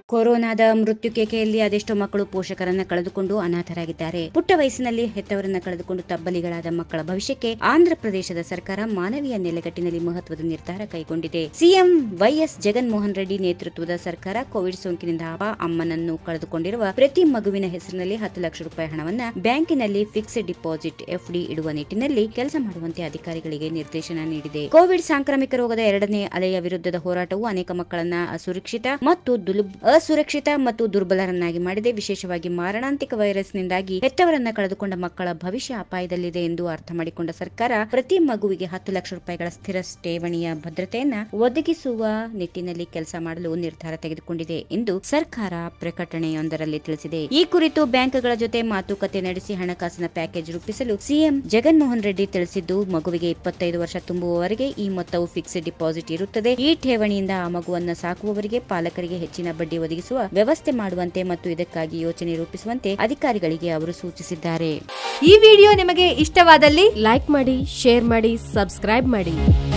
ಕೊರೋನಾದ ಮೃತ್ಯುಕೇಕೆಯಲ್ಲಿ ಅದೆಷ್ಟೋ ಮಕ್ಕಳು ಪೋಷಕರನ್ನ ಕಳೆದುಕೊಂಡು ಅನಾಥರಾಗಿದ್ದಾರೆ ಪುಟ್ಟ ವಯಸ್ಸಿನಲ್ಲಿ ಹೆತ್ತವರನ್ನ ಕಳೆದುಕೊಂಡು ತಬ್ಬಲಿಗಳಾದ ಮಕ್ಕಳ ಭವಿಷ್ಯಕ್ಕೆ ಆಂಧ್ರ ಪ್ರದೇಶದ ಸರ್ಕಾರ ಮಾನವೀಯ ನೆಲೆಗಟ್ಟಿನಲ್ಲಿ ಮಹತ್ವದ ನಿರ್ಧಾರ ಕೈಗೊಂಡಿದೆ ಸಿಎಂ ವೈಎಸ್ ಜಗನ್ಮೋಹನ್ ರೆಡ್ಡಿ ನೇತೃತ್ವದ ಸರ್ಕಾರ ಕೋವಿಡ್ ಸೋಂಕಿನಿಂದ ಅಪ್ಪ ಅಮ್ಮನನ್ನು ಕಳೆದುಕೊಂಡಿರುವ ಪ್ರತಿ ಮಗುವಿನ ಹೆಸರಿನಲ್ಲಿ ಹತ್ತು ಲಕ್ಷ ರೂಪಾಯಿ ಹಣವನ್ನ ಬ್ಯಾಂಕಿನಲ್ಲಿ ಫಿಕ್ಸ್ಡ್ ಡಿಪಾಸಿಟ್ ಎಫ್ಡಿ ಇಡುವ ನಿಟ್ಟಿನಲ್ಲಿ ಕೆಲಸ ಮಾಡುವಂತೆ ಅಧಿಕಾರಿಗಳಿಗೆ ನಿರ್ದೇಶನ ನೀಡಿದೆ ಕೋವಿಡ್ ಸಾಂಕ್ರಾಮಿಕ ರೋಗದ ಎರಡನೇ ಅಲೆಯ ವಿರುದ್ಧದ ಹೋರಾಟವು ಅನೇಕ ಮಕ್ಕಳನ್ನ ಅಸುರಕ್ಷಿತ ಮತ್ತು ದುಲುಬ್ ಅಸುರಕ್ಷಿತ ಮತ್ತು ದುರ್ಬಲರನ್ನಾಗಿ ಮಾಡಿದೆ ವಿಶೇಷವಾಗಿ ಮಾರಣಾಂತಿಕ ವೈರಸ್ನಿಂದಾಗಿ ಹೆತ್ತವರನ್ನ ಕಳೆದುಕೊಂಡ ಮಕ್ಕಳ ಭವಿಷ್ಯ ಅಪಾಯದಲ್ಲಿದೆ ಎಂದು ಅರ್ಥ ಮಾಡಿಕೊಂಡ ಸರ್ಕಾರ ಪ್ರತಿ ಮಗುವಿಗೆ ಹತ್ತು ಲಕ್ಷ ರೂಪಾಯಿಗಳ ಸ್ಥಿರ ಠೇವಣಿಯ ಭದ್ರತೆಯನ್ನ ಒದಗಿಸುವ ನಿಟ್ಟಿನಲ್ಲಿ ಕೆಲಸ ಮಾಡಲು ನಿರ್ಧಾರ ತೆಗೆದುಕೊಂಡಿದೆ ಎಂದು ಸರ್ಕಾರ ಪ್ರಕಟಣೆಯೊಂದರಲ್ಲಿ ತಿಳಿಸಿದೆ ಈ ಕುರಿತು ಬ್ಯಾಂಕ್ಗಳ ಜೊತೆ ಮಾತುಕತೆ ನಡೆಸಿ ಹಣಕಾಸಿನ ಪ್ಯಾಕೇಜ್ ರೂಪಿಸಲು ಸಿಎಂ ಜಗನ್ಮೋಹನ್ ರೆಡ್ಡಿ ತಿಳಿಸಿದ್ದು ಮಗುವಿಗೆ ಇಪ್ಪತ್ತೈದು ವರ್ಷ ತುಂಬುವವರೆಗೆ ಈ ಮೊತ್ತವು ಫಿಕ್ಸ್ಡ್ ಡಿಪಾಸಿಟ್ ಇರುತ್ತದೆ ಈ ಠೇವಣಿಯಿಂದ ಆ ಮಗುವನ್ನ ಸಾಕುವವರಿಗೆ ಪಾಲಕರಿಗೆ ಹೆಚ್ಚಿನ ಬಡ್ಡಿ ಒದಗಿಸುವ ವ್ಯವಸ್ಥೆ ಮಾಡುವಂತೆ ಮತ್ತು ಇದಕ್ಕಾಗಿ ಯೋಜನೆ ರೂಪಿಸುವಂತೆ ಅಧಿಕಾರಿಗಳಿಗೆ ಅವರು ಸೂಚಿಸಿದ್ದಾರೆ ಈ ವಿಡಿಯೋ ನಿಮಗೆ ಇಷ್ಟವಾದಲ್ಲಿ ಲೈಕ್ ಮಾಡಿ ಶೇರ್ ಮಾಡಿ ಸಬ್ಸ್ಕ್ರೈಬ್ ಮಾಡಿ